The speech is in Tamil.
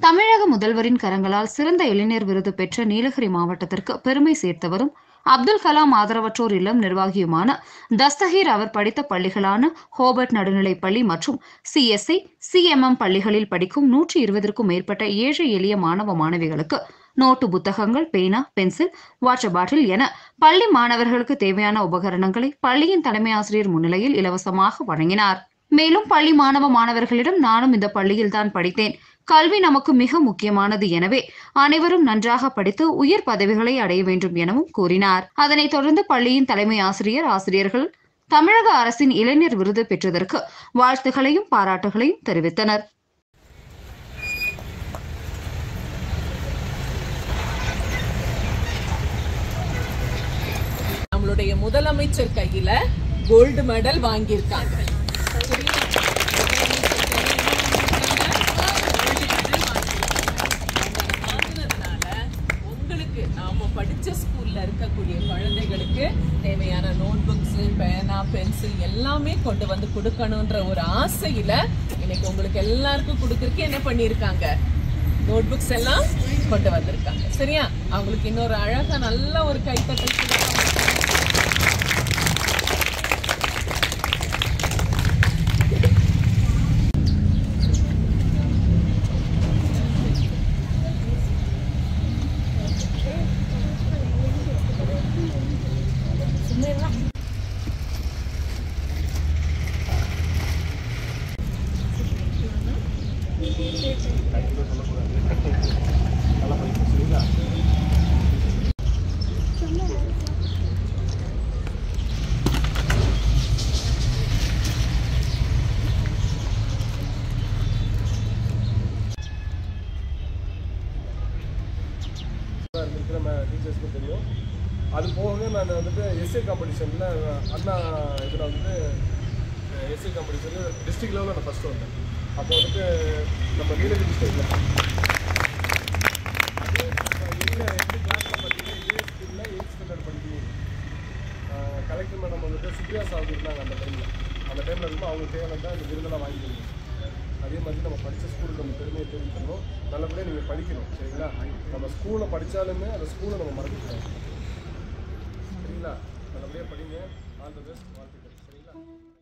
தமிழக முதல்வரின் கரங்களால் சிறந்த இளைஞர் விருது பெற்ற நீலகிரி மாவட்டத்திற்கு பெருமை சேர்த்தவரும் அப்துல் கலாம் ஆதரவற்றோர் இல்லம் நிர்வாகியுமான தஸ்தகீர் அவர் படித்த பள்ளிகளான ஹோபர்ட் நடுநிலைப் பள்ளி மற்றும் சிஎஸ்ஐ சிஎம்எம் பள்ளிகளில் படிக்கும் நூற்றி இருபதற்கும் மேற்பட்ட ஏழை எளிய மாணவ மாணவிகளுக்கு நோட்டு புத்தகங்கள் பேனா பென்சில் வாட்டர் பாட்டில் என பள்ளி மாணவர்களுக்கு தேவையான உபகரணங்களை பள்ளியின் தலைமை ஆசிரியர் முன்னிலையில் இலவசமாக வழங்கினார் மேலும் பள்ளி மாணவ மாணவர்களிடம் நானும் இந்த பள்ளியில்தான் படித்தேன் கல்வி நமக்கு மிக முக்கியமானது எனவே அனைவரும் நன்றாக படித்து உயர் பதவிகளை அடைய வேண்டும் எனவும் கூறினார் அதனைத் தொடர்ந்து பள்ளியின் தலைமை ஆசிரியர் ஆசிரியர்கள் தமிழக அரசின் இளைஞர் விருது பெற்றதற்கு வாழ்த்துகளையும் பாராட்டுகளையும் தெரிவித்தனர் நம்மளுடைய முதலமைச்சர் கையில கோல்டு மெடல் வாங்கியிருக்காங்க வாங்கினதுனால உங்களுக்கு நாம படிச்ச ஸ்கூல்ல இருக்கக்கூடிய குழந்தைகளுக்கு தேவையான நோட் புக்ஸ் பேனா பென்சில் எல்லாமே கொண்டு வந்து கொடுக்கணுன்ற ஒரு ஆசையில இன்னைக்கு உங்களுக்கு எல்லாருக்கும் கொடுக்கறதுக்கு என்ன பண்ணியிருக்காங்க நோட் புக்ஸ் எல்லாம் கொண்டு வந்திருக்காங்க சரியா அவங்களுக்கு இன்னொரு அழகா நல்ல ஒரு கைத்தட்டல் கொடுப்பாங்க இருக்கிற டீச்சர்ஸ்க்கும் தெரியும் அது போக நான் வந்துட்டு எஸ்ஏ காம்படிஷனில் அண்ணா இதில் வந்து எஸ்ஏ காம்படிஷனில் டிஸ்ட்ரிக்ட் லெவலில் நான் ஃபஸ்ட்டு வந்தேன் அப்போ வந்துட்டு நம்ம நீலகிரி டிஸ்ட்ரிக்டில் இல்லை எட்டு கிளாஸில் பார்த்தீங்கன்னா ஏ ஸ்கூலில் எயிட் ஸ்டாண்டர்ட் படிக்கிறீங்க கலெக்டர் மேடம் வந்துட்டு சுப்ரியா சார் இருந்தாங்க அந்த டைமில் அந்த டைமில் இருக்கும்போது அவங்க தேவை தான் இந்த விருதெல்லாம் வாங்கிக்கணும் அதே மாதிரி நம்ம படித்த ஸ்கூலுக்கு நம்ம பெருமையை தெரிவிக்கணும் நல்லபடியாக நீங்கள் படிக்கணும் சரிங்களா நம்ம ஸ்கூலில் படித்தாலுமே அந்த ஸ்கூலை நம்ம மறக்கக்கூடாது சரிங்களா நல்லபடியாக படிங்க ஆல் த பெஸ்ட் வாழ்த்துக்கள் சரிங்களா